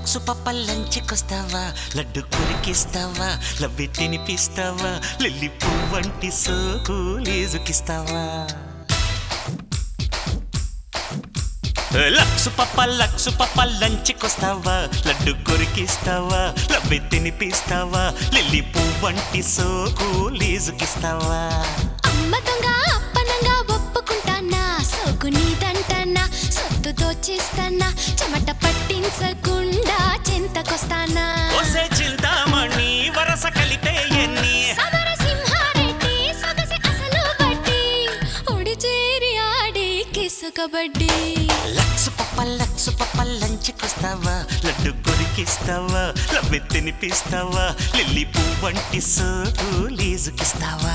Lux పప్ప లంచ్కొస్తావా laddu కొరికిస్తావా లవ్వి తినిపిస్తావా lily పువ్వంటి సోకు లేజుకిస్తావా లక్సు పప్ప లక్సు పప్ప లంచ్కొస్తావా లడ్డు కొరికిస్తావా లవ్వి తినిపిస్తావా లిల్లి పువ్వంటి సోకు లేజుకిస్తావా అమ్మ దొంగ అప్పనంగా ఒప్పుకుంటానా సోకు నీదంటానా సొత్తు దోచేస్తానా చెమట పట్టించకుండా చింతకొస్తానా ఒసే చింతామణి వరస కలిపే ఎన్ని సమర సింహారెడ్డి సొగసి అసలు బట్టి ఒడి చేరి ఆడి కిసు కబడ్డీ లక్సు పప్ప లక్సు పప్ప లంచ్కొస్తావా లడ్డు కొరికిస్తావా లవ్వి తినిపిస్తావా లిల్లీ పువ్వంటి సోకు లేజుకిస్తావా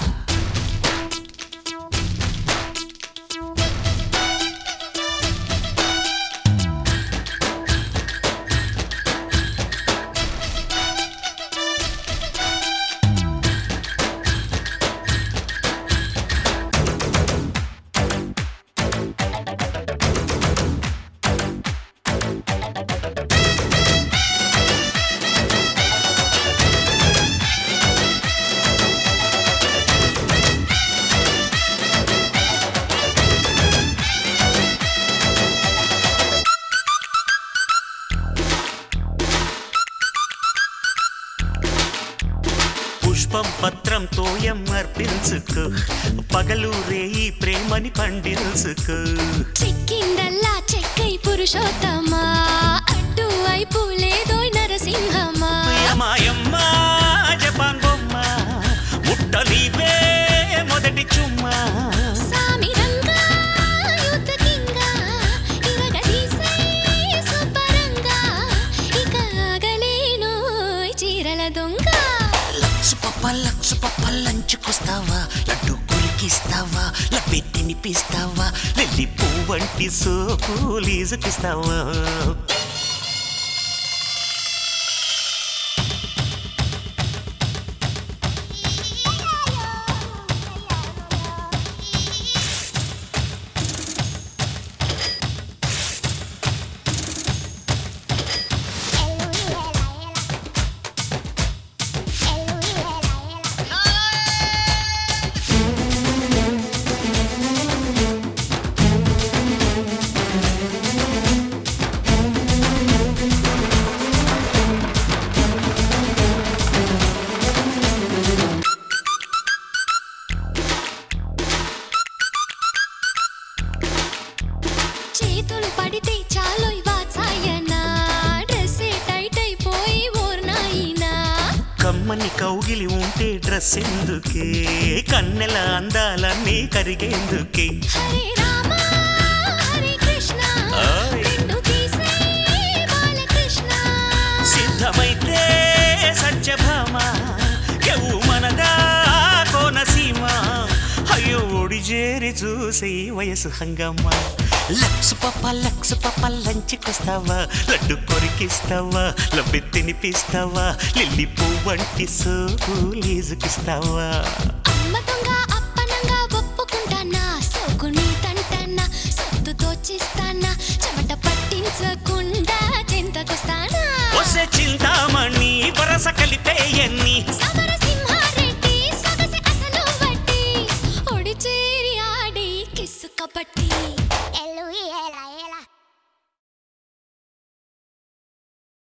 పుష్పం పత్రం తోయం అర్పించుకో పగలు రేయి ప్రేమని పండించుకో చిక్కిందల్లా చెక్కై పురుషోత్తమా అడ్డు వైపు లేదోయ్ నరసింహమా మాయమ్మ జపాన్ బొమ్మ ముట్టలివే మొదటి చుమ్మా సామిరంగా యుద్ధకింగా ఇరగదీసే సుబ్బరంగా ఇక ఆగలేనోయ్ చీరల దొంగ లక్సు పప్ప లక్సు పప్ప లంచుకొస్తావా లడ్డు కులికిస్తావా లవ్వి తినిపిస్తావా లిల్లీ పువ్వంటి సోపు లీజుకిస్తావా చేతులు పడితే చాలోయ్ వాచాయనా డ్రెస్సే టైట్ అయిపోయి ఓర్నాయినా కమ్మని కౌగిలి ఉంటే డ్రెస్ ఎందుకే కన్నెల అందాలన్నీ కరిగేందుకే హరే రామ హరే కృష్ణ ఆయ్. రెండు తీసే బాలకృష్ణ సిద్ధమైతే సత్యభామ ఎవు మనదా కోనసీమ అయ్యో ఒడి చేరి చూసి వయసు హంగమ్మ లక్సు పప్ప లక్సు పప్ప లంచుకొస్తావా లడ్డు కొరికిస్తావా లవ్వి తినిపిస్తావా లిల్లీ పువ్వంటి సోకు లీజుకిస్తావా అమ్మ దొంగ అప్పనంగా ఒప్పుకుంటానా సోకుని తంటానా సొత్తు దోచిస్తానా చెమట పట్టించకుండా చింతకొస్తానా ఒసే చింతామణి వరస కలిపే ఎన్ని సమర